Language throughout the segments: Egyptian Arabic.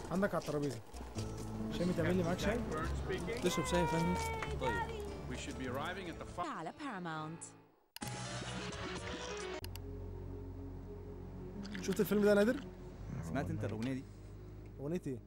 عندك على الترابيزه شامي تعمل لي معاك شاي تشرب شاي يا فندم طيب We should be arriving at the fi- على باراماونت شفت الفيلم ده يا نادر سمعت انت الاغنيه دي اغنيه ايه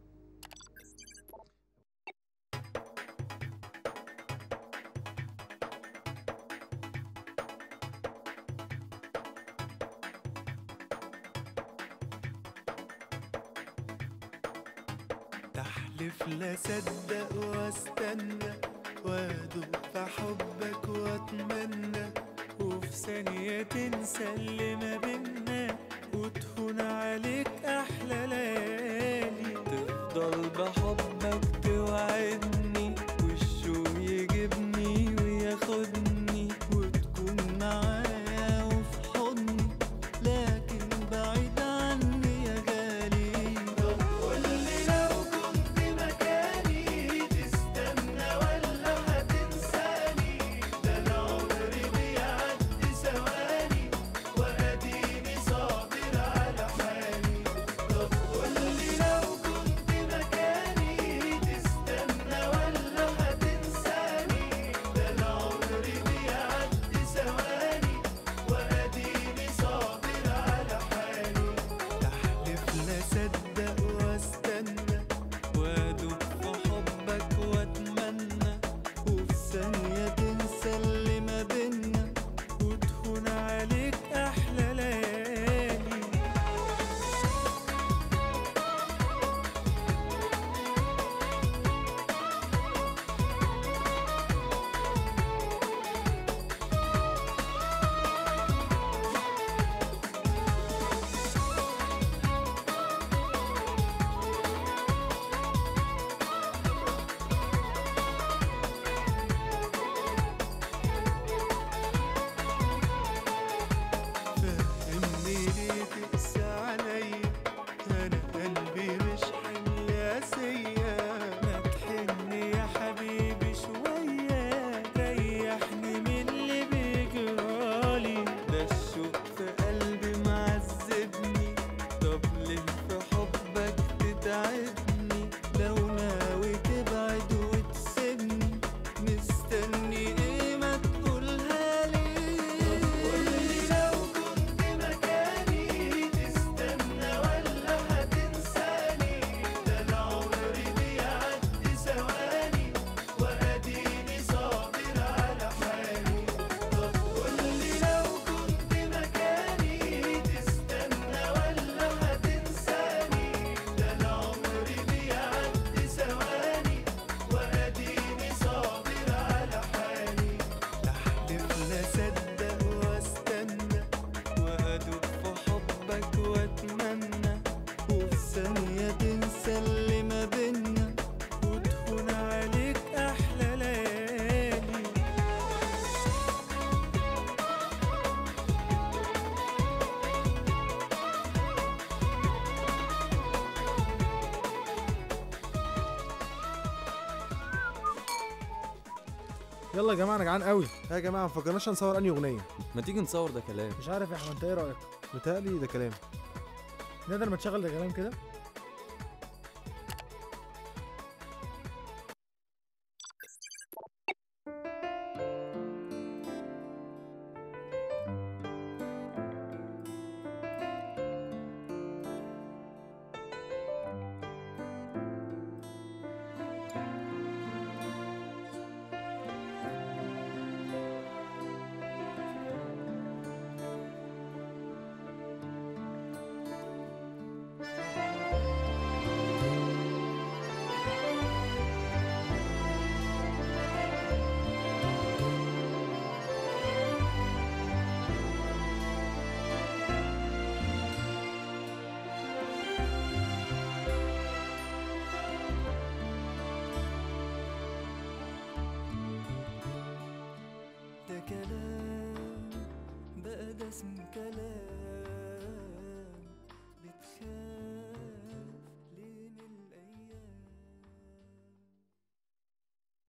تحلف لا صدق واستنى وادوب في حبك واتمنى وفي ثانية تنسى اللي ما بينا وتهون عليك أحلى ليالي تفضل بحبك توعدني والشوق يجيبني وياخدني وتكون معايا وفي حضني لكن بعيد عني يا غالي طب قولي لو كنت مكاني تستنى ولا هتنساني ده انا عمري بيعدي ثواني واديني صابر على حالي طب قولي لو كنت مكاني تستنى ولا هتنساني ده انا عمري بيعدي ثواني واديني صابر على حالي تحلف لا صدق واستنى وادوب في حبك واتمنى وفي ثانية تنسى اللي ما بينا وتهون عليك أحلى ليالي فهمني ليه تقسى عليا انا قلبي مش حمل قاسية ما تحني يا حبيبي شوية ريحني من اللي بيجرالي ده الشوق في قلبي معذبني طب ليه في حبك تتعبني لو ناوي تبعد وتسيبني مستني ايه ما تقولها لي قولي لو كنت مكاني تستنى ولا هتنساني ده انا عمري بيعدي ثواني واديني صابر على حالي طب قولي لو كنت مكاني تستنى ولا هتنساني ده انا عمري بيعدي ثواني واديني صابر على حالي تحلف لا صدق واستنى وادوب في حبك واتمنى وفي ثانية تنسى اللي ما بينا وتهون عليك أحلى ليالي يلا يا جماعه انا جعان قوي يا جماعه ما فكرناش نصور انهي اغنيه ما تيجي نصور ده كلام مش عارف يا احمد انت ايه رايك متهيألي ده كلام نقدر ما تشغل ده كلام كده ده كلام بقى ده اسم كلام